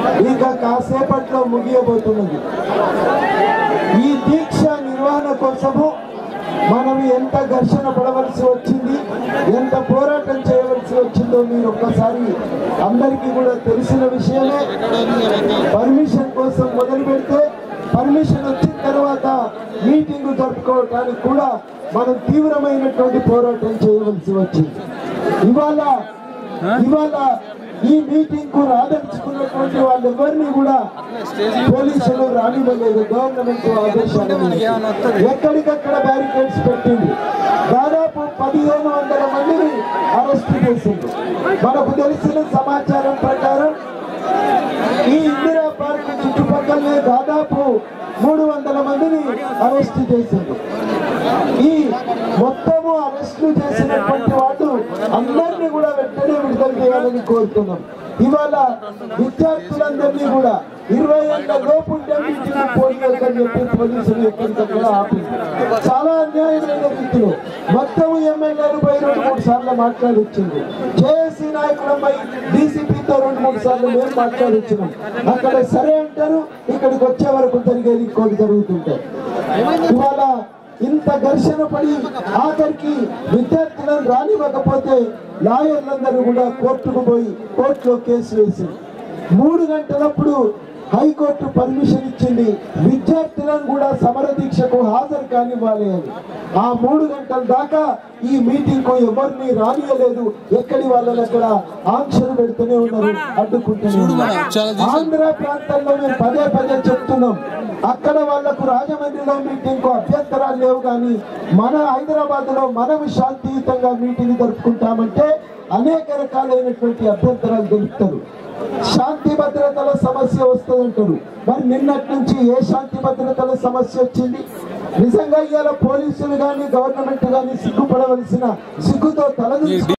ఇక కాసేపట్లో ముగియబోతున్నది ఈ దీక్ష నిర్వహణ కోసము మనం ఎంత ఘర్షణ పడవలసి వచ్చింది ఎంత పోరాటం చేయవలసి వచ్చిందో మీరు ఒక్కసారి అందరికీ కూడా తెలిసిన విషయమే పర్మిషన్ కోసం మొదలు పెడితే పర్మిషన్ వచ్చిన తర్వాత మీటింగ్ జరుపుకోవటానికి కూడా మనం తీవ్రమైనటువంటి పోరాటం చేయవలసి వచ్చింది ఇవాళ ఇవాళ ఈ మీటింగ్ కు రాదలుచుకున్నటువంటి వాళ్ళెవరిని కూడా పోలీసులు రానివ్వలేదు గవర్నమెంట్ ఆదేశాలు ఎక్కడికక్కడ బ్యారికేడ్స్ పెట్టింది దాదాపు పదిహేను వందల మందిని అరెస్ట్ చేసింది మనకు తెలిసిన సమాచారం ప్రకారం ఈ ఇందిరా పార్క్ చుట్టుపక్కలనే దాదాపు మూడు వందల మందిని అరెస్ట్ చేసింది ఈ మొత్తము అరెస్టులు చేసినటువంటి వాళ్ళు అందరినీ కూడా వెంటనే విడుదల చేయాలని కోరుతున్నాం ఇవాళ విద్యార్థులందరినీ కూడా ఇరవై ఏళ్ళ లోపు ఉంటే మీటింగ్ పోలీసులు చెప్పి పోలీసులు ఎక్కడికక్కడ ఆపి చాలా అన్యాయమైన రీతిలో మొత్తం ఎమ్మెల్యేలు పై రెండు మూడు సార్లు మాట్లాడొచ్చింది జేఏసీ నాయకులపై డీసీపీతో రెండు మూడు సార్లు మేము మాట్లాడొచ్చినాం అక్కడ సరే అంటారు ఇక్కడికి వచ్చే వరకు జరిగేది ఇంకోటి జరుగుతుంటాయి ఇవాళ ఇంత ఘర్షణ పడి ఆఖరికి విద్యార్థులను రానివ్వకపోతే లాయర్లందరూ కూడా కోర్టుకు పోయి కోర్టులో కేసు వేసి మూడు గంటలప్పుడు హైకోర్టు పర్మిషన్ ఇచ్చింది విద్యార్థులను కూడా సమర దీక్షకు హాజరు కానివ్వాలి అని ఆ మూడు గంటల దాకా ఈ మీటింగ్ కు ఎవరిని రానియలేదు ఎక్కడి వాళ్ళని అక్కడ ఆంక్షలు పెడుతూనే ఉన్నారు అడ్డుకుంటూనే ఉన్నారు ఆంధ్ర ప్రాంతాల్లో మేము పదే పదే చెప్తున్నాం అక్కడ వాళ్లకు రాజమండ్రిలో మీటింగ్ కు అభ్యంతరాలు లేవు కానీ మన హైదరాబాద్ లో మనం శాంతియుతంగా మీటింగ్ జరుపుకుంటామంటే అనేక రకాలైనటువంటి అభ్యంతరాలు తెలుపుతారు శాంతి భద్రతల సమస్య వస్తుందంటారు మరి నిన్నటి నుంచి ఏ శాంతి భద్రతల సమస్య వచ్చింది నిజంగా ఇవాళ పోలీసులు కానీ గవర్నమెంట్ కానీ సిగ్గుపడవలసిన సిగ్గుతో తలదించుకో